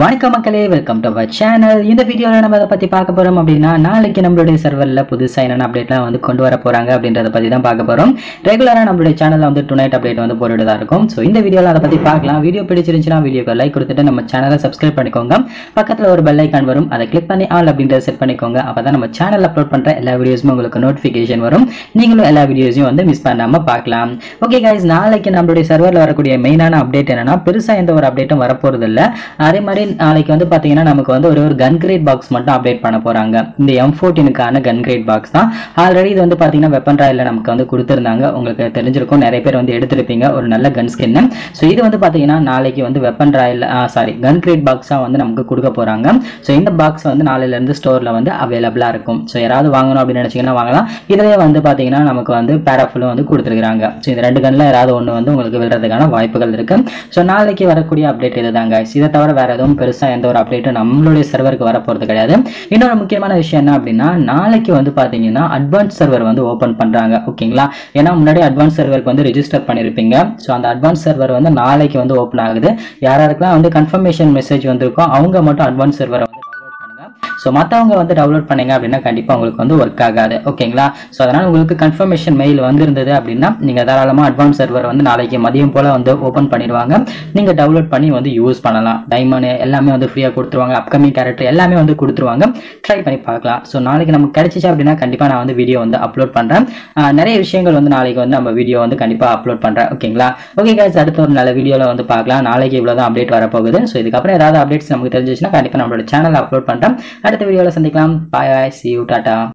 வணக்கம் மக்களே welcome to our channel இந்த வீடியோவில் நம்ம அதை பற்றி பார்க்க போகிறோம் அப்படின்னா நாளைக்கு நம்மளுடைய சர்வரில் புதுசாக என்னென்ன அப்டேட்லாம் வந்து கொண்டு வர போகிறாங்க அப்படின்றத பற்றி தான் பார்க்க போகிறோம் ரெகுலராக நம்மளுடைய சேனலில் வந்து டுநைட் அப்டேட் வந்து போட்டுட்டு தான் இருக்கும் ஸோ இந்த வீடியோவில் அதை பற்றி பார்க்கலாம் வீடியோ பிடிச்சிருந்துச்சுன்னா வீடியோக்கு லைக் கொடுத்துட்டு நம்ம சேனலை சப்ஸ்கிரைப் பண்ணிக்கோங்க பக்கத்தில் ஒரு பெல் ஐக்கான் வரும் அதை கிளிக் பண்ணி ஆல் அப்படின்றத செட் பண்ணிக்கோங்க அப்போ தான் நம்ம சேனல் அப்லோட் பண்ணுற எல்லா வீடியோஸும் உங்களுக்கு நோட்டிஃபிகேஷன் வரும் நீங்களும் எல்லா வீடியோஸையும் வந்து மிஸ் பண்ணாமல் பார்க்கலாம் ஓகே guys நாளைக்கு நம்மளுடைய சர்வரில் வரக்கூடிய மெயினான அப்டேட் என்னன்னா பெருசாக எந்த ஒரு அப்டேட்டும் வரப்போகிறது இல்லை அதே மாதிரி நாளைக்கு வந்து பார்த்தீங்கன்னா நமக்கு வந்து ஒரு ஒரு கன் கிரேட் பாக்ஸ் மட்டும் அப்டேட் பண்ண போகிறாங்க இந்த எம் ஃபோர்டீனுக்கான கன் கிரேட் பாக்ஸ் தான் ஆல்ரெடி இது வந்து பார்த்தீங்கன்னா வெப்பன் ராயில் நமக்கு வந்து கொடுத்துருந்தாங்க உங்களுக்கு தெரிஞ்சிருக்கும் நிறைய பேர் வந்து எடுத்திருப்பீங்க ஒரு நல்ல கன் ஸ்கின்னு ஸோ இது வந்து பார்த்தீங்கன்னா நாளைக்கு வந்து வெப்பன் ராயில் சாரி கன் கிரேட் பாக்ஸாக வந்து நமக்கு கொடுக்க போகிறாங்க ஸோ இந்த பாக்ஸ் வந்து நாளையிலேருந்து ஸ்டோரில் வந்து அவைலபிளாக இருக்கும் ஸோ யாராவது வாங்கணும் அப்படின்னு நினச்சிங்கன்னா வாங்கலாம் இதுலேயே வந்து பார்த்தீங்கன்னா நமக்கு வந்து பேராஃபுல்லும் வந்து கொடுத்துருக்காங்க ஸோ இந்த ரெண்டு கன்ல யாராவது ஒன்று வந்து உங்களுக்கு விழுறதுக்கான வாய்ப்புகள் இருக்கு ஸோ நாளைக்கு வரக்கூடிய அப்டேட் இதுதாங்க இதை தவிர வேற எதுவும் பெருசாக எந்த ஒரு அப்டேட்டும் நம்மளுடைய சர்வருக்கு வரப்போகிறது கிடையாது இன்னொரு முக்கியமான விஷயம் என்ன அப்படின்னா நாளைக்கு வந்து பார்த்தீங்கன்னா அட்வான்ஸ் சர்வர் வந்து ஓப்பன் பண்ணுறாங்க ஓகேங்களா ஏன்னா முன்னாடி அட்வான்ஸ் சர்வருக்கு வந்து ரெஜிஸ்டர் பண்ணியிருப்பீங்க ஸோ அந்த அட்வான்ஸ் சர்வர் வந்து நாளைக்கு வந்து ஓப்பன் ஆகுது யாராருக்கெல்லாம் வந்து கன்ஃபர்மேஷன் மெசேஜ் வந்திருக்கோ அவங்க மட்டும் அட்வான்ஸ் சர்வரை வந்து டவுன்லோட் பண்ணுங்க ஸோ மற்றவங்க வந்து டவுன்லோட் பண்ணீங்க அப்படின்னா கண்டிப்பாக உங்களுக்கு வந்து ஒர்க் ஆகாது ஓகேங்களா ஸோ அதனால் உங்களுக்கு கன்ஃபர்மேஷன் மெயில் வந்திருந்தது அப்படின்னா நீங்கள் தாராளமாக அட்வான்ஸ் சர்வர் வந்து நாளைக்கு மதியம் போல் வந்து ஓப்பன் பண்ணிடுவாங்க நீங்கள் டவுன்லோட் பண்ணி வந்து யூஸ் பண்ணலாம் டைமண்ட் எல்லாமே வந்து ஃப்ரீயாக கொடுத்துருவாங்க அப்கமிங் கேரக்டர் எல்லாமே வந்து கொடுத்துருவாங்க ட்ரை பண்ணி பார்க்கலாம் ஸோ நாளைக்கு நமக்கு கிடைச்சிச்சு அப்படின்னா கண்டிப்பாக நான் வந்து வீடியோ வந்து அப்லோட் பண்ணுறேன் நிறைய விஷயங்கள் வந்து நாளைக்கு வந்து நம்ம வீடியோ வந்து கண்டிப்பாக அப்லோட் பண்ணுறேன் ஓகேங்களா ஓகே guys அடுத்த ஒரு நல்ல வீடியோவில் வந்து பார்க்கலாம் நாளைக்கு இவ்வளோ தான் அப்டேட் வரப்போகுது ஸோ இதுக்கப்புறம் ஏதாவது அப்டேட்ஸ் நமக்கு தெரிஞ்சிச்சுன்னா கண்டிப்பாக நம்மளோட சேனல் அப்லோட் பண்ணுறேன் அடுத்த வீடியோவில் சந்திக்கலாம் பாய் சி யூ டாட்டா